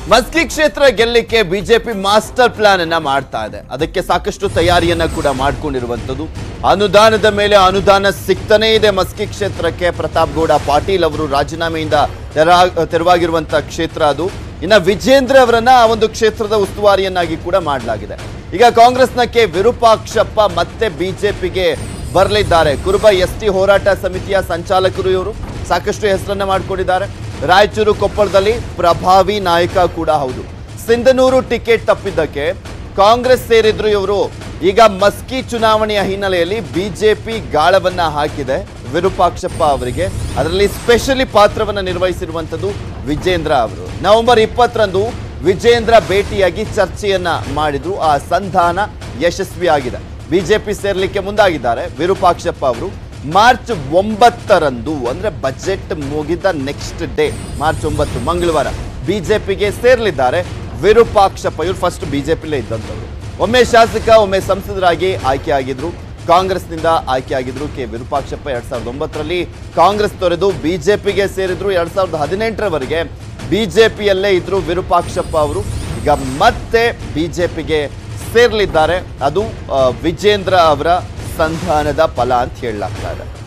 ಮಸ್ಕಿ ಕ್ಷೇತ್ರ ಗೆಲ್ಲಕ್ಕೆ BJP master plan ಅನ್ನ ಮಾಡ್ತಾ ಇದೆ ಅದಕ್ಕೆ ಸಾಕಷ್ಟು ತಯಾರಿಯನ್ನ ಕೂಡ ಮಾಡ್ಕೊಂಡಿರುವಂತದ್ದು ಅನುದಾನದ ಮೇಲೆ ಅನುದಾನ ಸಿಗ್ತಾನೇ ಇದೆ ಮಸ್ಕಿ ಕ್ಷೇತ್ರಕ್ಕೆ ಪ್ರತಾಪ್ ಗೌಡ ಪಾಟೀಲ್ ಅವರು ರಾಜೀನಾಮೆಯಿಂದ ತೆರ- ತೆರವಾಗಿರುವಂತ ಕ್ಷೇತ್ರ ಅದು ಇನ್ನ ವಿಜೇಂದ್ರ ಅವರನ್ನ ಆ ಒಂದು ಕ್ಷೇತ್ರದ ಉಸ್ತುವಾರಿಯನ್ನಾಗಿ ಕೂಡ ಮಾಡಲಾಗಿದೆ ಈಗ ಕಾಂಗ್ರೆಸ್ನ ಕೆ ವಿರೂಪಾಕ್ಷಪ್ಪ ಮತ್ತೆ ಬಿಜೆಪಿಗೆ ಬರಲಿದ್ದಾರೆ ಕುರುಬ ಎಸ್ ಟಿ ಹೋರಾಟ ಸಮಿತಿಯ ಸಂಚಾಲಕರು ಇವರು ಸಾಕಷ್ಟು ಹೆಸರನ್ನ ಮಾಡಿಕೊಂಡಿದ್ದಾರೆ ರಾಯಚೂರು ಕೊಪ್ಪಳದಲ್ಲಿ ಪ್ರಭಾವಿ ನಾಯಕ ಕೂಡ ಹೌದು ಸಿಂಧನೂರು ಟಿಕೆಟ್ ತಪ್ಪಿದ್ದಕ್ಕೆ ಕಾಂಗ್ರೆಸ್ ಸೇರಿದ್ರು ಇವರು ಈಗ ಮಸ್ಕಿ ಚುನಾವಣೆಯ ಹಿನ್ನೆಲೆಯಲ್ಲಿ ಬಿಜೆಪಿ ಗಾಳವನ್ನ ಹಾಕಿದೆ ವಿರೂಪಾಕ್ಷಪ್ಪ ಅವರಿಗೆ ಅದರಲ್ಲಿ ಸ್ಪೆಷಲಿ ಪಾತ್ರವನ್ನ ನಿರ್ವಹಿಸಿರುವಂತದ್ದು ವಿಜೇಂದ್ರ ಅವರು ನವೆಂಬರ್ ಇಪ್ಪತ್ತರಂದು ವಿಜೇಂದ್ರ ಭೇಟಿಯಾಗಿ ಚರ್ಚೆಯನ್ನ ಮಾಡಿದ್ರು ಆ ಸಂಧಾನ ಯಶಸ್ವಿಯಾಗಿದೆ ಬಿಜೆಪಿ ಸೇರ್ಲಿಕ್ಕೆ ಮುಂದಾಗಿದ್ದಾರೆ ವಿರೂಪಾಕ್ಷಪ್ಪ ಅವರು ಮಾರ್ಚ್ ಒಂಬತ್ತರಂದು ಅಂದ್ರೆ ಬಜೆಟ್ ಮುಗಿದ ನೆಕ್ಸ್ಟ್ ಡೇ ಮಾರ್ಚ್ ಒಂಬತ್ತು ಮಂಗಳವಾರ ಬಿಜೆಪಿಗೆ ಸೇರ್ಲಿದ್ದಾರೆ ವಿರೂಪಾಕ್ಷಪ್ಪ ಇವರು ಫಸ್ಟ್ ಬಿಜೆಪಿಲೇ ಇದ್ದಂಥವ್ರು ಒಮ್ಮೆ ಶಾಸಕ ಒಮ್ಮೆ ಸಂಸದರಾಗಿ ಆಯ್ಕೆಯಾಗಿದ್ರು ಕಾಂಗ್ರೆಸ್ನಿಂದ ಆಯ್ಕೆಯಾಗಿದ್ರು ಕೆ ವಿರೂಪಾಕ್ಷಪ್ಪ ಎರಡ್ ಸಾವಿರದ ಒಂಬತ್ತರಲ್ಲಿ ಕಾಂಗ್ರೆಸ್ ತೊರೆದು ಬಿಜೆಪಿಗೆ ಸೇರಿದ್ರು ಎರಡ್ ಸಾವಿರದ ಹದಿನೆಂಟರವರೆಗೆ ಬಿಜೆಪಿಯಲ್ಲೇ ಇದ್ರು ವಿರೂಪಾಕ್ಷಪ್ಪ ಅವರು ಈಗ ಮತ್ತೆ ಬಿಜೆಪಿಗೆ ಸೇರ್ಲಿದ್ದಾರೆ ಅದು ಆ, ವಿಜೇಂದ್ರ ಅವರ ಸಂಧಾನದ ಫಲ ಅಂತ ಹೇಳಲಾಗ್ತಾ ಇದೆ